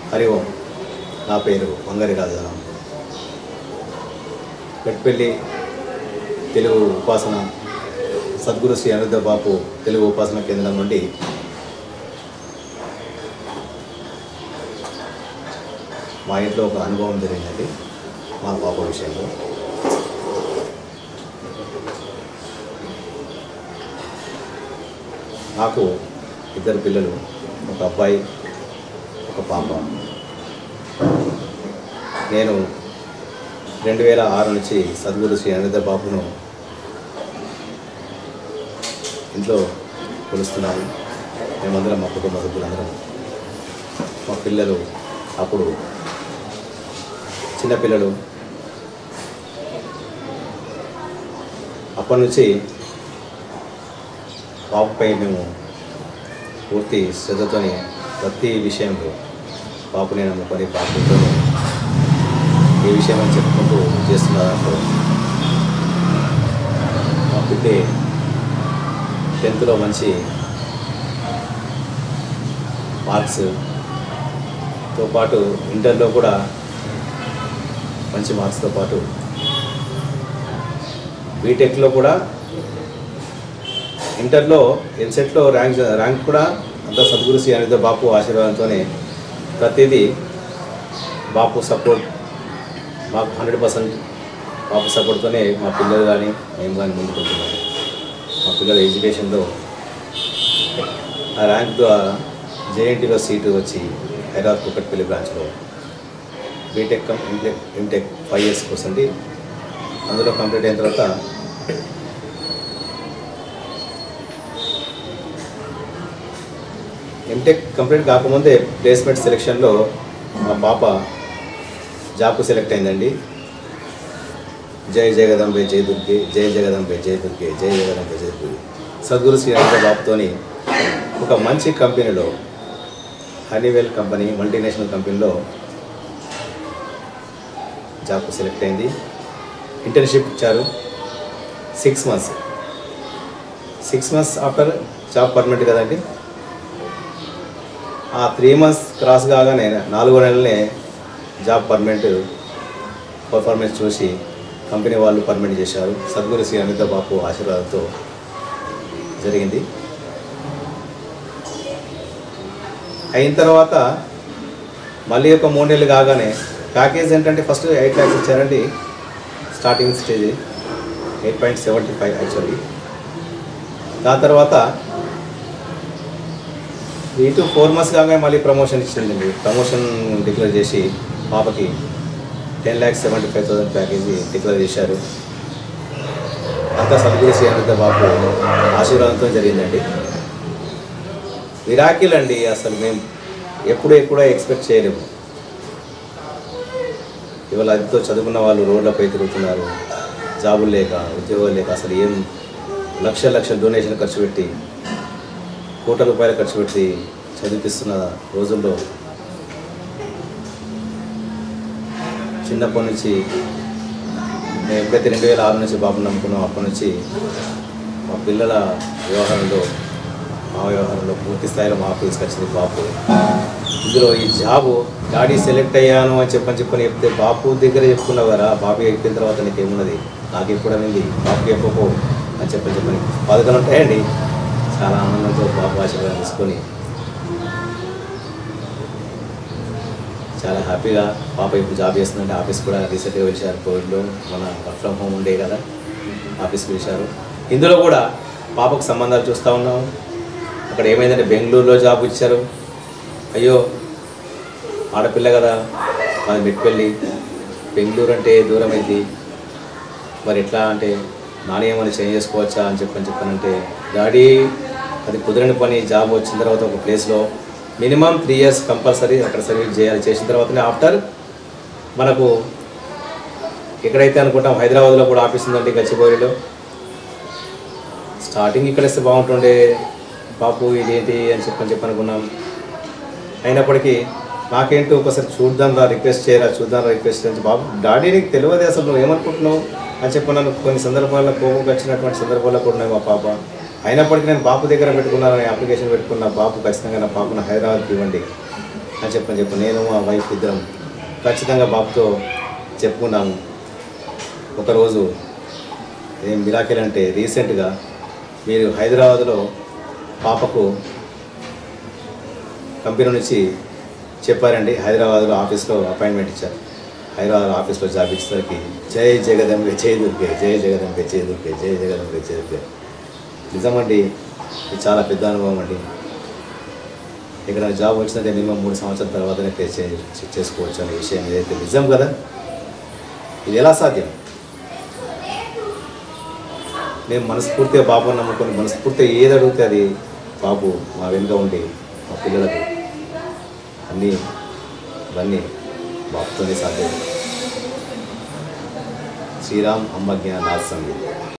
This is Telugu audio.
హరి ఓం నా పేరు వంగరి రాజారాం పెట్పెల్లి తెలుగు ఉపాసన సద్గురు శ్రీ అనిరుద్ధ బాపు తెలుగు ఉపాసన కేంద్రం నుండి మా ఇంట్లో ఒక అనుభవం జరిగిందండి మా పాప విషయంలో నాకు ఇద్దరు పిల్లలు ఒక అబ్బాయి ఒక పాప నేను రెండు వేల ఆరు నుంచి సద్గురు శ్రీ అనిరుద్ధ బాబును ఇంట్లో కొలుస్తున్నాను మేమందరం మా కుటుంబ సభ్యులందరం మా పిల్లలు అప్పుడు చిన్నపిల్లలు అప్పటి నుంచి బాబుపై మేము పూర్తి శ్రద్ధతోని ప్రతి విషయంలో బాబుని నమ్ముకొని బాబుతో ఏ విషయం అని చెప్పుకుంటూ చేస్తున్న దాంట్లో మా బిడ్డే టెన్త్లో మంచి మార్క్స్తో పాటు ఇంటర్లో కూడా మంచి మార్క్స్తో పాటు బీటెక్లో కూడా ఇంటర్లో ఎంసెట్లో ర్యాంక్ ర్యాంక్ కూడా అంత సద్గురు శ్రీ అనిత బాపు ఆశీర్వాదంతోనే ప్రతిదీ బాపు సపోర్ట్ మాకు హండ్రెడ్ పర్సెంట్ బాపు సపోర్ట్తోనే మా పిల్లలు కానీ మేము కానీ ముందుకుంటున్నాము మా పిల్లల ఎడ్యుకేషన్లో ఆ ర్యాంక్ ద్వారా జేఎన్టీలో సీటు వచ్చి హైదరాబాద్ కుక్కట్పల్లి బ్రాంచ్లో BTech cum MTech MTech five years వస్తుంది అందులో కంప్లీట్ అయిన తర్వాత ఎంటెక్ కంప్లీట్ కాకముందే ప్లేస్మెంట్ సెలెక్షన్లో మా పాప జాబ్కు సెలెక్ట్ అయిందండి జై జగదంబే జై దుర్గే జై జగదంబే జై దుర్గే జై జగదంబే జై దుర్గే సద్గురు శ్రీ అనంత బాబుతోని ఒక మంచి కంపెనీలో హనీవెల్ కంపెనీ మల్టీనేషనల్ కంపెనీలో జాబ్కు సెలెక్ట్ అయింది ఇంటర్న్షిప్ ఇచ్చారు six months six months after job permanent కదండి ఆ త్రీ మంత్స్ క్రాస్ కాగానే నాలుగో నెలలనే జాబ్ పర్మనెంట్ పర్ఫార్మెన్స్ చూసి కంపెనీ వాళ్ళు పర్మనెంట్ చేశారు సద్గురు శ్రీ అమిత బాపు ఆశీర్వాదంతో జరిగింది అయిన తర్వాత మళ్ళీ ఒక మూడు నెలలు కాగానే ప్యాకేజ్ ఏంటంటే ఫస్ట్ ఎయిట్ ల్యాక్స్ ఇచ్చారండి starting stage eight point seventy five actually దాని తర్వాత ఇటు ఫోర్ మంత్స్ కాగానే మళ్ళీ ప్రమోషన్ ఇచ్చిందండి ప్రమోషన్ డిక్లేర్ చేసి పాపకి ten lakhs seventy five thousand package declare చేశారు అంతా సద్గురు శ్రీ అనంత బాబు ఆశీర్వాదంతో జరిగిందండి విరాకిల్ అండి అసలు మేము ఎప్పుడు ఎప్పుడో ఎక్స్పెక్ట్ చేయలేము ఇవాళ అదితో చదువుకున్న వాళ్ళు రోడ్లపై తిరుగుతున్నారు జాబులు లేక ఉద్యోగాలు లేక అసలు ఏం లక్ష లక్షల డొనేషన్ ఖర్చు పెట్టి కోట్ల రూపాయలు ఖర్చు పెట్టి చదివిపిస్తున్న రోజుల్లో చిన్నప్పటి నుంచి మేము ఎప్పుడైతే రెండు వేల ఆరు నుంచి బాబుని నమ్ముకున్నాం అప్పటి నుంచి మా పిల్లల వ్యవహారంలో మా వ్యవహారంలో పూర్తి స్థాయిలో మార్పు తీసుకొచ్చింది బాపు ఇందులో ఈ జాబు డాడీ సెలెక్ట్ అయ్యాను అని చెప్పని చెప్పని చెప్తే బాపు దగ్గర చెప్పుకున్నావారా బాబు ఎక్కిన తర్వాత నీకేమున్నది నాకు ఎప్పుడు అనేది బాబు చెప్పకు అని చెప్పని చెప్పని పథకాలు ఉంటాయండి చాలా ఆనందంతో బాబు ఆశీర్వాదం తీసుకొని చాలా హ్యాపీగా పాప ఇప్పుడు జాబ్ చేస్తుందంటే ఆఫీస్ కూడా రీసెంట్గా పిలిచారు కోవిడ్లో మన వర్క్ ఫ్రమ్ హోమ్ ఉండే కదా ఆఫీస్కి పిలిచారు ఇందులో కూడా పాపకు సంబంధాలు చూస్తూ ఉన్నాము అక్కడ ఏమైందంటే బెంగళూరులో జాబ్ ఇచ్చారు అయ్యో ఆడపిల్ల కదా మాది మెట్పల్లి బెంగళూరు అంటే దూరం అయింది మరి ఎట్లా అంటే నాని ఏమైనా చేంజ్ చేసుకోవచ్చా అని చెప్పని చెప్పానంటే డాడీ అది కుదరని పని జాబ్ వచ్చిన తర్వాత ఒక ప్లేస్లో మినిమం త్రీ ఇయర్స్ కంపల్సరీ అక్కడ సర్వీస్ చేయాలి చేసిన తర్వాతనే ఆఫ్టర్ మనకు ఎక్కడైతే అనుకుంటాం హైదరాబాద్లో కూడా ఆఫీస్ ఉందండి గచ్చిబౌలిలో స్టార్టింగ్ ఇక్కడ ఇస్తే బాగుంటుండే బాపు ఇదేంటి అని చెప్పని చెప్పి అనుకున్నాం అయినప్పటికీ నాకేంటో ఒకసారి చూద్దాం రా రిక్వెస్ట్ చేయరా చూద్దాం రా రిక్వెస్ట్ అని బాబు డాడీ నీకు తెలియదు అసలు నువ్వు ఏమనుకుంటున్నావు అని చెప్పి నన్ను కొన్ని సందర్భాల్లో కోపం వచ్చినటువంటి సందర్భాల్లో కూడా ఉన్నాయి మా పాప అయినప్పటికీ నేను బాపు దగ్గర పెట్టుకున్నాను అప్లికేషన్ పెట్టుకున్న బాపు ఖచ్చితంగా నా పాపను హైదరాబాద్కి ఇవ్వండి అని చెప్పని చెప్పి నేను మా వైఫ్ ఇద్దరం ఖచ్చితంగా బాబుతో చెప్పుకున్నాము ఒకరోజు ఏం మిరాకిల్ అంటే రీసెంట్గా మీరు హైదరాబాద్లో పాపకు కంపెనీ నుంచి చెప్పారండి హైదరాబాద్లో ఆఫీస్లో అపాయింట్మెంట్ ఇచ్చారు హైదరాబాద్ ఆఫీస్లో జాబ్ ఇచ్చేసరికి జై జగదంబే జై దుర్గే జై జగదంబే జై దుర్గే జై జగదంబే జై దుర్గే నిజమండి ఇది చాలా పెద్ద అనుభవం అండి ఇక్కడ జాబ్ వచ్చిందంటే మినిమం మూడు సంవత్సరాల తర్వాతనే పే చే చేసుకోవచ్చు అనే విషయం ఏదైతే నిజం కదా ఇది ఎలా సాధ్యం మేము మనస్ఫూర్తిగా బాబుని నమ్ముకొని మనస్ఫూర్తిగా ఏది అడిగితే అది బాబు మా వెనుక ఉండి మా పిల్లలకు అన్నీ ఇవన్నీ బాబుతోనే సాధ్యం శ్రీరామ్ అమ్మ జ్ఞాన నాథ్ సంగీత్